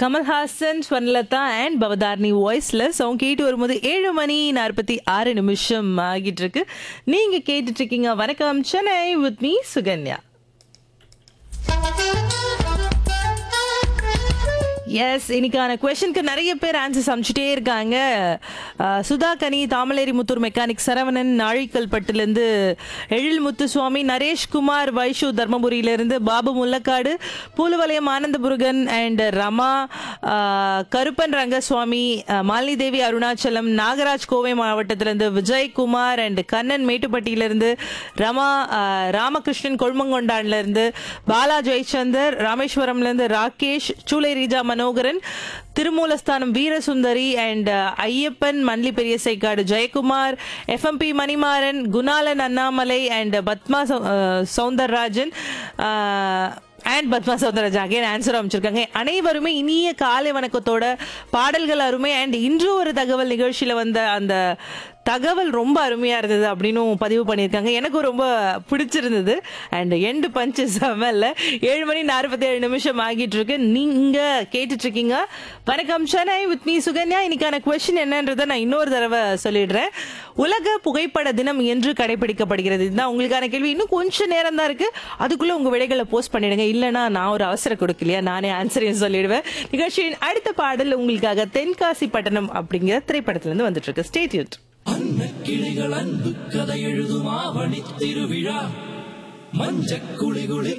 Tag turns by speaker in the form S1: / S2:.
S1: Kamal Haasan Swarnalatha and பவதார்னி வாய்ஸ்ல song கேட்டு வரும்போது ஏழு மணி நாற்பத்தி ஆறு நிமிஷம் ஆகிட்டு இருக்கு நீங்க கேட்டுட்டு இருக்கீங்க வணக்கம் Chennai with me Sukanya yes இன்னைக்கான கொஷனுக்கு நிறைய பேர் ஆன்சர்ஸ் அமிச்சிட்டே இருக்காங்க அஹ், சுதா கனி தாமலேரி முத்தூர் மெக்கானிக் சரவணன் நாழிக்கல்பட்டுலேருந்து எழில் முத்துசுவாமி நரேஷ்குமார் வைஷு தர்மபுரியிலேருந்து Babu Mullakadu Pooluvalayam Anandamurugan and Rama uh, Karuppan Rangaswamy uh, Malini Devi Arunachalam Nagaraj Kovai மாவட்டத்திலேருந்து விஜயகுமார் அண்ட் கண்ணன் மேட்டுப்பட்டியிலேருந்து ரமா அஹ், ராமகிருஷ்ணன் கொழுமங்கொண்டான்லேருந்து பாலா ஜெயச்சந்தர் ராமேஸ்வரம்லேருந்து Rakesh Sulai Reeja Manoharan Thirumoolasthanam Veerasundari and Ayyappan Manli Periyasaikadu Jayakumar FMB Manimaran Gunalan Annamalai and Padma சௌ- uh, Soundararajan and Padma Soundararajan again answer அமைச்சிருக்காங்க அனைவருமே இனிய காலை வணக்கத்தோட பாடல்கள் அருமை அண்ட் இன்று ஒரு தகவல் நிகழ்ச்சியில வந்த அந்த தகவல் ரொம்ப அருமையா இருந்தது அப்படின்னு பதிவு பண்ணியிருக்காங்க எனக்கும் ரொம்ப பிடிச்சிருந்தது அண்ட் எண்டு பஞ்சு செமல்ல ஏழு மணி நாற்பத்தி ஏழு நிமிஷம் ஆகிட்டு இருக்கு நீங்க கேட்டுட்டு இருக்கீங்க வணக்கம் சென்னை வித் மீ சுகன்யா இன்னைக்கான கொஸ்டின் என்னன்றதை நான் இன்னொரு தடவை சொல்லிடுறேன் உலக புகைப்பட தினம் என்று கடைபிடிக்கப்படுகிறது இதுதான் உங்களுக்கான கேள்வி இன்னும் கொஞ்சம் நேரம் தான் இருக்கு அதுக்குள்ள உங்க விடைகளை போஸ்ட் பண்ணிடுங்க இல்லைன்னா நான் ஒரு அவசரம் கொடுக்கலையா நானே ஆன்சரையும் சொல்லிடுவேன் நிகழ்ச்சியின் அடுத்த பாடல் உங்களுக்காக தென்காசி பட்டணம் அப்படிங்கிற திரைப்படத்துல இருந்து வந்துட்டு இருக்கு ஸ்டேட்யூட்
S2: கிளிகள் அன்பு கதை எழுதும் ஆவணி திருவிழா மஞ்சக் குளி குளி